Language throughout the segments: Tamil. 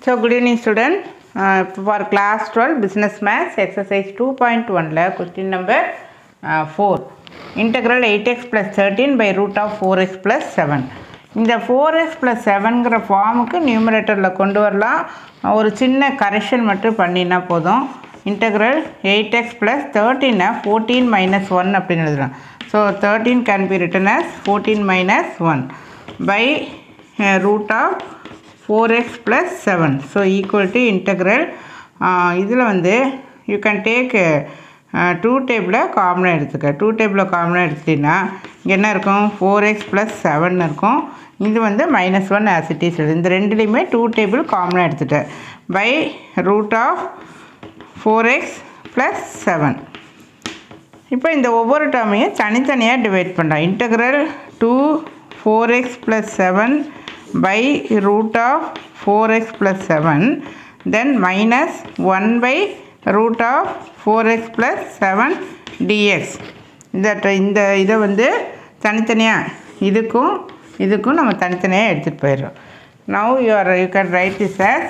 So, good evening student. Uh, for class 12 business maths exercise 2.1 ல question number uh, 4 integral 8x plus 13 by root of 4x plus 7 இந்த 4x plus 7ங்கிற ஃபார்முக்கு நியூமரேட்டரில் கொண்டு வரலாம் ஒரு சின்ன கரெக்ஷன் மட்டும் பண்ணினா போதும் இன்டெக்ரல் எயிட் எக்ஸ் ப்ளஸ் தேர்ட்டீனை ஃபோர்டீன் மைனஸ் ஒன் அப்படின்னு எழுதுறோம் so thirteen can be written as fourteen minus one by root of four x plus seven so equal to integral இதில் வந்து யூ கேன் டேக் டூ டேபிளை காமனாக எடுத்துக்க டூ டேபிளை காமனாக எடுத்துட்டீங்கன்னா இங்கே என்ன இருக்கும் ஃபோர் எக்ஸ் ப்ளஸ் செவன் இருக்கும் இது வந்து மைனஸ் ஒன் ஆசிட்டிஸ் இந்த ரெண்டுலேயுமே டூ டேபிள் காமனாக எடுத்துட்டேன் by root of four x plus seven இப்போ இந்த ஒவ்வொரு டேர்மையும் தனித்தனியாக டிவைட் பண்ணுறோம் integral two four x plus seven by root of four x plus seven then minus one by root of four x plus seven dx இந்த ட- இந்த இதை வந்து தனித்தனியாக இதுக்கும் இதுக்கும் நம்ம தனித்தனியாக எடுத்துகிட்டு போயிடுறோம் now you are you can write this as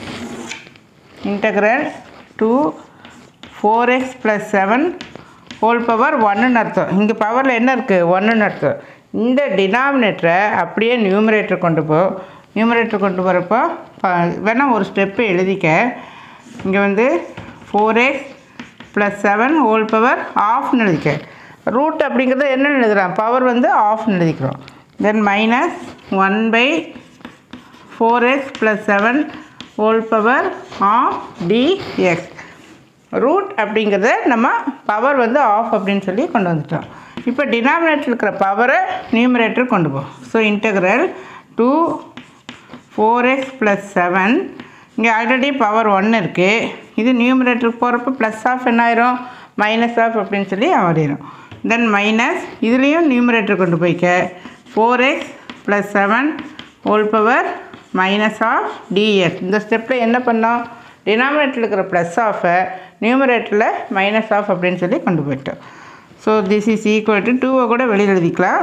integral two four x plus seven whole power ஒன்றுன்னு அர்த்தம் இங்கே பவரில் என்ன இருக்குது ஒன்றுன்னு அர்த்தம் இந்த டினாமினேட்டரை அப்படியே நியூமரேட்டர் கொண்டு போ நியூமரேட்டர் கொண்டு போகிறப்போ வேணால் ஒரு ஸ்டெப்பு எழுதிக்க இங்கே வந்து four x plus seven whole power ஆஃப்னு எழுதிக்க ரூட் அப்படிங்கிறது என்ன எழுதுறான் பவர் வந்து ஆஃப்னு எழுதிக்கிறோம் then minus one by four x plus seven whole power half dx root அப்படிங்கிறத நம்ம பவர் வந்து ஆஃப் அப்படின்னு சொல்லி கொண்டு வந்துட்டோம் இப்போ டினாமினேட்டர் இருக்கிற பவரை நியூமரேட்டர் கொண்டு போ so integral two four x plus seven இங்கே ஆல்ரெடி பவர் ஒன்று இருக்குது இது நியூமரேட்டருக்கு போகிறப்ப ப்ளஸ் ஆஃப் என்ன ஆயிரும் மைனஸ் ஆஃப் அப்படின்னு சொல்லி மாறிடும் தென் மைனஸ் இதுலேயும் நியூமரேட்டர் கொண்டு போய்க்க four x plus seven whole power minus half dx இந்த ஸ்டெப்பில் என்ன பண்ணோம் டினாமினேட்டரில் இருக்கிற ப்ளஸ் ஆஃபை நியூமரேட்டரில் மைனஸ் ஆஃப் அப்படின்னு சொல்லி கொண்டு போயிட்டோம் so this is equal to டூவை கூட வெளியில் எழுதிக்கலாம்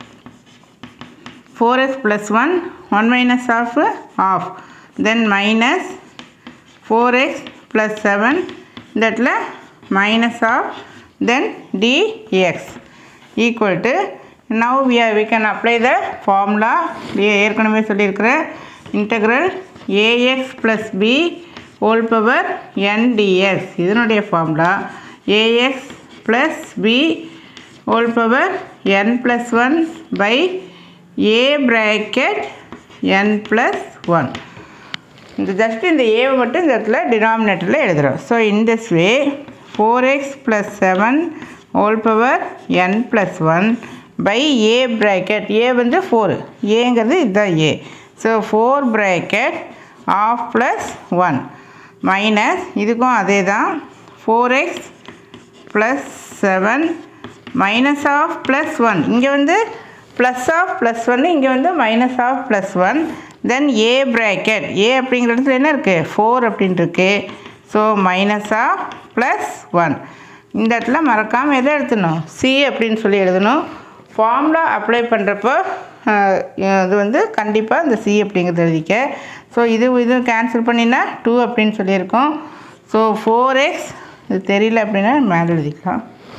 four x plus one one minus half half then minus four x plus seven இந்த இடத்துல minus half then dx equal to now we are we can apply the formula ஏற்கனவே சொல்லியிருக்கிறேன் integral ax plus b whole power n dx இதனுடைய formula ax plus b whole power n plus one by a bracket n plus one இந்த ஜஸ்ட் இந்த ஏவை மட்டும் இந்த இடத்துல டினாமினேட்டரில் எழுதுகிறோம் so in this way four x plus seven whole power n plus one by a bracket a வந்து ஃபோர் ஏங்கிறது இதுதான் a so four bracket half plus one minus இதுக்கும் அதே தான் four x plus seven minus half plus one இங்கே வந்து ப்ளஸ் ஆஃப் ப்ளஸ் ஒன்று இங்கே வந்து minus half plus one then a bracket a அப்படிங்கிற இடத்துல என்ன இருக்குது ஃபோர் அப்படின்ட்டு இருக்கு so minus half plus one இந்த இடத்துல மறக்காமல் எதை எழுதணும் சி அப்படின்னு சொல்லி எழுதணும் ஃபார்முலா அப்ளை பண்ணுறப்போ இது வந்து கண்டிப்பாக இந்த சி அப்படிங்கிறது எழுதிக்க ஸோ இது இது கேன்சல் பண்ணினா டூ அப்படின்னு சொல்லியிருக்கோம் ஸோ ஃபோர் எக்ஸ் இது தெரியல அப்படின்னா மேலே எழுதிக்கலாம்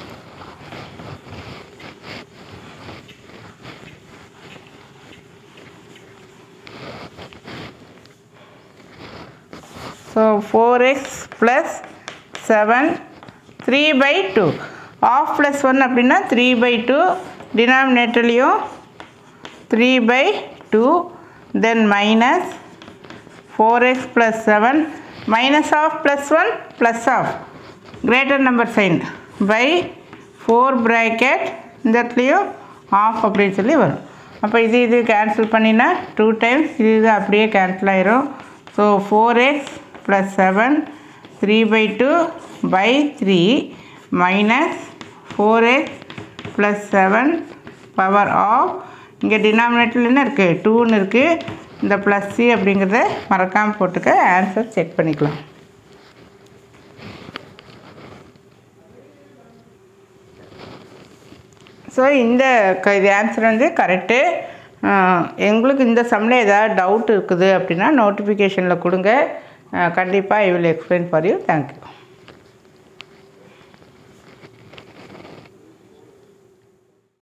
so four x plus seven three by two half plus one அப்படின்னா த்ரீ பை டூ டினாமினேட்டர்லேயும் three by two then minus four x plus seven minus half plus one plus half greater number sign by four bracket இந்த இடத்துலையும் ஆஃப் அப்படின்னு சொல்லி வரும் அப்போ இது இது கேன்சல் பண்ணினா டூ டைம்ஸ் இது இது அப்படியே கேன்சல் ஆயிரும் so four x plus seven three by two by three minus four x plus seven power half இங்கே டினாமினேட்டரில் என்ன இருக்குது டூன்னு இருக்குது இந்த ப்ளஸ் சி அப்படிங்கிறத மறக்காமல் போட்டுக்க ஆன்சர் செக் பண்ணிக்கலாம் ஸோ இந்த க இது ஆன்சர் வந்து கரெக்டு எங்களுக்கு இந்த சம்மில் ஏதாவது டவுட் இருக்குது அப்படின்னா நோட்டிஃபிகேஷனில் கொடுங்க கண்டிப்பாக I will explain for you thank you